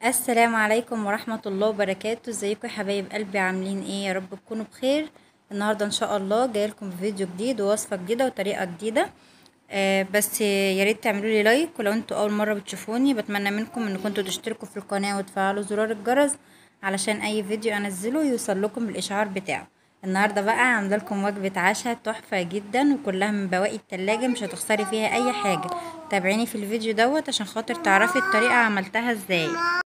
السلام عليكم ورحمة الله وبركاته ازيكم يا حبايب قلبي عاملين ايه يا رب تكونوا بخير النهاردة ان شاء الله جاي لكم فيديو جديد ووصفة جديدة وطريقة جديدة آه بس يا ريت تعملوا لي لايك ولو انتوا اول مرة بتشوفوني بتمنى منكم ان كنتوا تشتركوا في القناة وتفعلوا زرار الجرس علشان اي فيديو انزله يوصل لكم بالاشعار بتاعه النهارده بقى عامله لكم وجبه عشاء تحفه جدا وكلها من بواقي التلاجة مش هتخسري فيها اي حاجه تابعيني في الفيديو دوت عشان خاطر تعرفي الطريقه عملتها ازاي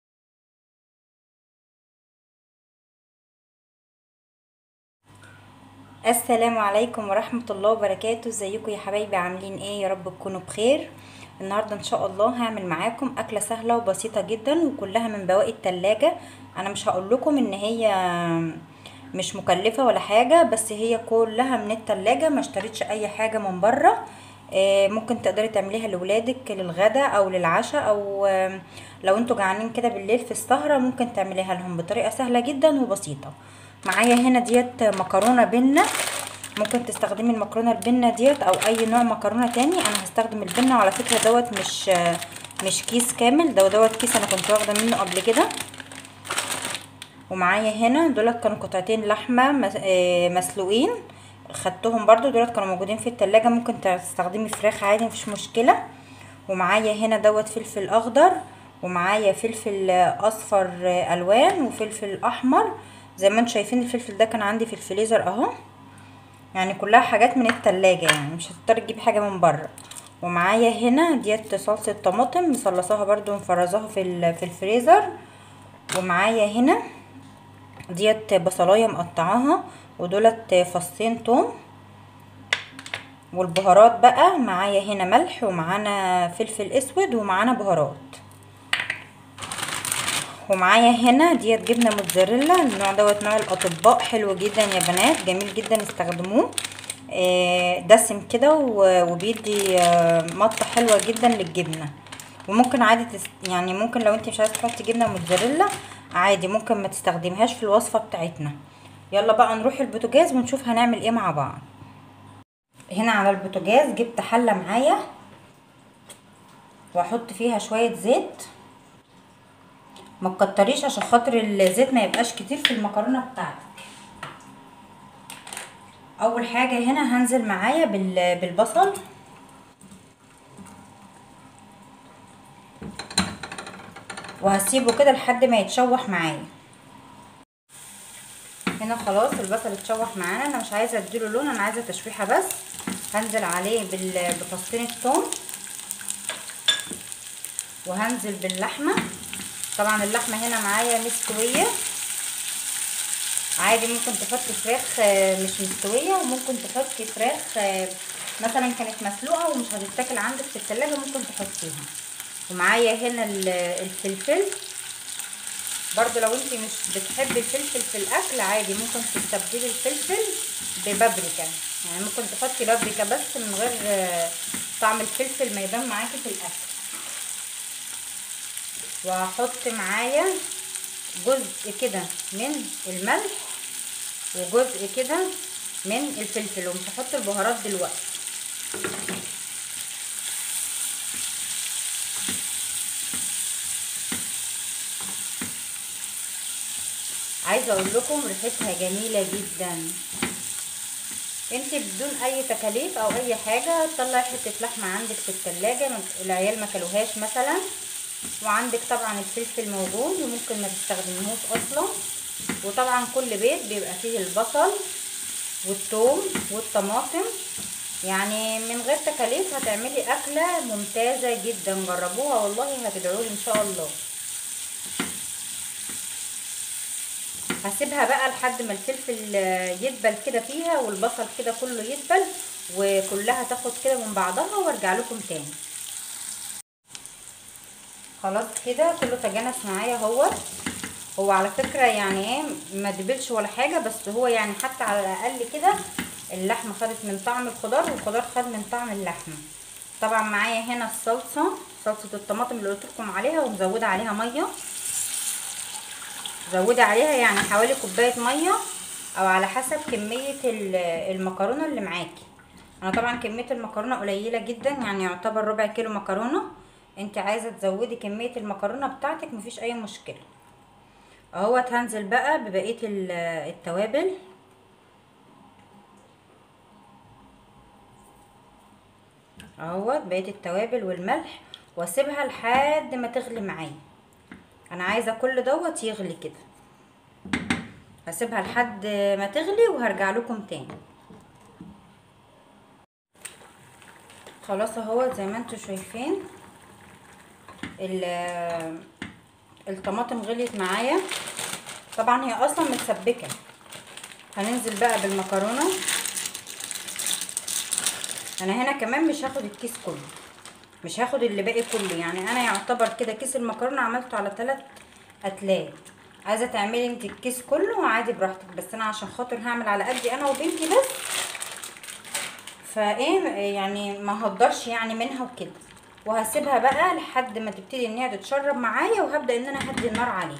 السلام عليكم ورحمه الله وبركاته ازيكم يا حبايبي عاملين ايه يا رب تكونوا بخير النهارده ان شاء الله هعمل معاكم اكله سهله وبسيطه جدا وكلها من بواقي التلاجة انا مش هقول لكم ان هي مش مكلفه ولا حاجه بس هي كلها من التلاجة ما اشتريتش اي حاجه من بره ممكن تقدري تعمليها لولادك للغدا او للعشاء او لو انتوا جعانين كده بالليل في السهره ممكن تعمليها لهم بطريقه سهله جدا وبسيطه معايا هنا ديت مكرونه بنه ممكن تستخدمي المكرونه البنه ديت او اي نوع مكرونه تاني انا هستخدم البنه وعلى فكره دوت مش مش كيس كامل ده دوت كيس انا كنت واخده منه قبل كده ومعايا هنا دولت كانوا قطعتين لحمه مسلوقين خدتهم برضو دولت كانوا موجودين في التلاجة ممكن تستخدمي فراخ عادي مفيش مشكله ومعايا هنا دوت فلفل اخضر ومعايا فلفل اصفر الوان وفلفل احمر زي ما انتم شايفين الفلفل ده كان عندي في الفريزر اهو يعني كلها حاجات من التلاجة يعني مش هتضطري تجيبي حاجه من بره ومعايا هنا ديت صلصه طماطم مصلصاها برضو مفرزاها في في الفريزر ومعايا هنا ديت بصلايه مقطعاها ودولت فصين توم والبهارات بقى معايا هنا ملح ومعانا فلفل اسود ومعانا بهارات ومعايا هنا ديت جبنه موتزاريلا النوع دوت نوع الاطباء حلو جدا يا بنات جميل جدا استخدموه دسم كده وبيدي مطه حلوه جدا للجبنه وممكن عادي تست... يعني ممكن لو انت مش عايزه تحطي جبنه موتزاريلا عادي ممكن ما تستخدمهاش في الوصفه بتاعتنا يلا بقى نروح البوتاجاز ونشوف هنعمل ايه مع بعض هنا على البوتاجاز جبت حله معايا واحط فيها شويه زيت ما تكتريش عشان خاطر الزيت ما يبقاش كتير في المكرونه بتاعتك اول حاجه هنا هنزل معايا بالبصل وهسيبه كده لحد ما يتشوح معايا هنا خلاص البصل اتشوح معانا انا مش عايزه اديله لون انا عايزه تشويحه بس هنزل عليه بفصين الثوم وهنزل باللحمه طبعا اللحمه هنا معايا مستويه عادي ممكن تحطي فراخ مش مستويه وممكن تحطي فراخ مثلا كانت مسلوقه ومش هتتاكل عندك في التلاجة ممكن تحطيها ومعايا هنا الفلفل برضو لو انت مش بتحبي الفلفل في الاكل عادي ممكن تستبدلي الفلفل ببابريكا يعني ممكن تحطي بابريكا بس من غير طعم الفلفل ما يبان معاكي في الاكل وهحط معايا جزء كده من الملح وجزء كده من الفلفل ومش هحط البهارات دلوقتي عايزه اقول لكم ريحتها جميله جدا انت بدون اي تكاليف او اي حاجه تطلعي حته لحمه عندك في التلاجة العيال ما كلوهاش مثلا وعندك طبعا الفلفل موجود وممكن ما تستخدميهوش اصلا وطبعا كل بيت بيبقى فيه البصل والثوم والطماطم يعني من غير تكاليف هتعملي اكله ممتازه جدا جربوها والله هتدعولي ان شاء الله هسيبها بقى لحد ما الفلفل يدبل كده فيها والبصل كده كله يدبل وكلها تاخد كده من بعضها وارجع لكم تاني خلاص كده كله تجانس معايا اهو هو على فكره يعني ايه ما دبلش ولا حاجه بس هو يعني حتى على الاقل كده اللحمه خدت من طعم الخضار والخضار خد من طعم اللحمه طبعا معايا هنا الصلصه صلصه الطماطم اللي قلت لكم عليها ومزوده عليها ميه زودي عليها يعني حوالي كوبايه ميه او على حسب كميه المكرونه اللي معاكي انا طبعا كميه المكرونه قليله جدا يعني يعتبر ربع كيلو مكرونه انت عايزه تزودي كميه المكرونه بتاعتك مفيش اي مشكله اهوت هنزل بقى ببقيه ال- التوابل اهوت بقيه التوابل والملح واسيبها لحد ما تغلي معايا انا عايزه كل دوت يغلي كده هسيبها لحد ما تغلي وهرجع لكم تاني خلاص اهو زي ما انتم شايفين ال- الطماطم غليت معايا طبعا هي اصلا متسبكه هننزل بقى بالمكرونه انا هنا كمان مش هاخد الكيس كله مش هاخد اللي باقي كله يعني انا يعتبر كده كيس المكرونه عملته على ثلاث اتلات عايزه تعملي انت الكيس كله عادي براحتك بس انا عشان خاطر هعمل على قدي انا وبنتي بس فايه يعني ما هقدرش يعني منها وكده وهسيبها بقى لحد ما تبتدي ان هي تتشرب معايا وهبدا ان انا اهدي النار عليها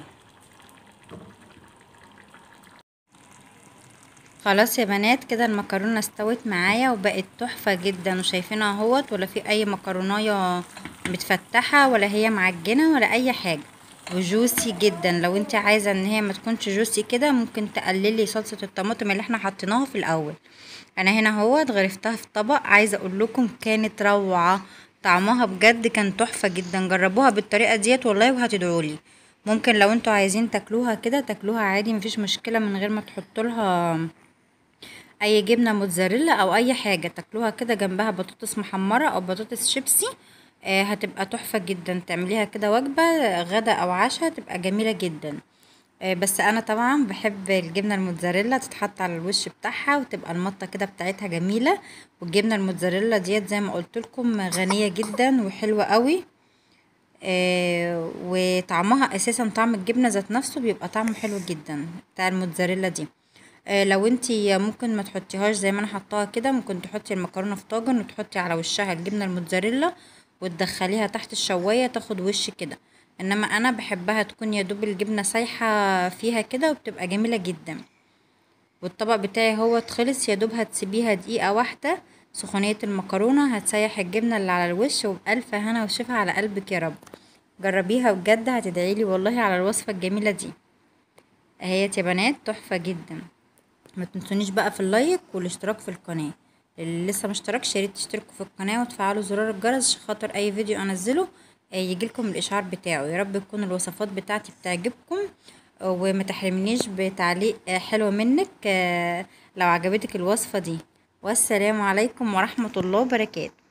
خلاص يا بنات كده المكرونه استوت معايا وبقت تحفه جدا وشايفينها اهوت ولا في اي مكرونايه متفتحه ولا هي معجنه ولا اي حاجه وجوسي جدا لو انت عايزه ان هي ما تكونش جوسي كده ممكن تقللي صلصه الطماطم اللي احنا حطيناها في الاول انا هنا اهوت غرفتها في طبق عايزه اقول لكم كانت روعه طعمها بجد كان تحفه جدا جربوها بالطريقه ديت والله وهتدعولي ممكن لو انتوا عايزين تاكلوها كده تاكلوها عادي مفيش مشكله من غير ما تحطوا لها اي جبنه موتزاريلا او اي حاجه تاكلوها كده جنبها بطاطس محمره او بطاطس شيبسي آه هتبقى تحفه جدا تعمليها كده وجبه غدا او عشاء تبقى جميله جدا آه بس انا طبعا بحب الجبنه الموتزاريلا تتحط على الوش بتاعها وتبقى المطه كده بتاعتها جميله والجبنه الموتزاريلا ديت زي ما قلت لكم غنيه جدا وحلوه قوي آه وطعمها اساسا طعم الجبنه ذات نفسه بيبقى طعمه حلو جدا بتاع الموتزاريلا دي آه لو انتي ممكن ما تحطيهاش زي ما انا حطاها كده ممكن تحطي المكرونه في طاجن وتحطي على وشها الجبنه الموتزاريلا وتدخليها تحت الشوايه تاخد وش كده انما انا بحبها تكون يا دوب الجبنه سايحه فيها كده وبتبقى جميله جدا والطبق بتاعي هو خلص يا دوب هتسيبيها دقيقه واحده سخونيه المكرونه هتسيح الجبنه اللي على الوش وبألف هنا وشفا على قلبك يا رب جربيها بجد هتدعيلي والله على الوصفه الجميله دي اهيت يا بنات تحفه جدا ما تنسونيش بقى في اللايك والاشتراك في القناه اللي لسه مشتركش يا ريت تشتركوا في القناه وتفعلوا زرار الجرس عشان خاطر اي فيديو انزله يجيلكم الاشعار بتاعه يا رب تكون الوصفات بتاعتي بتعجبكم وما تحرمنيش بتعليق حلو منك لو عجبتك الوصفه دي والسلام عليكم ورحمه الله وبركاته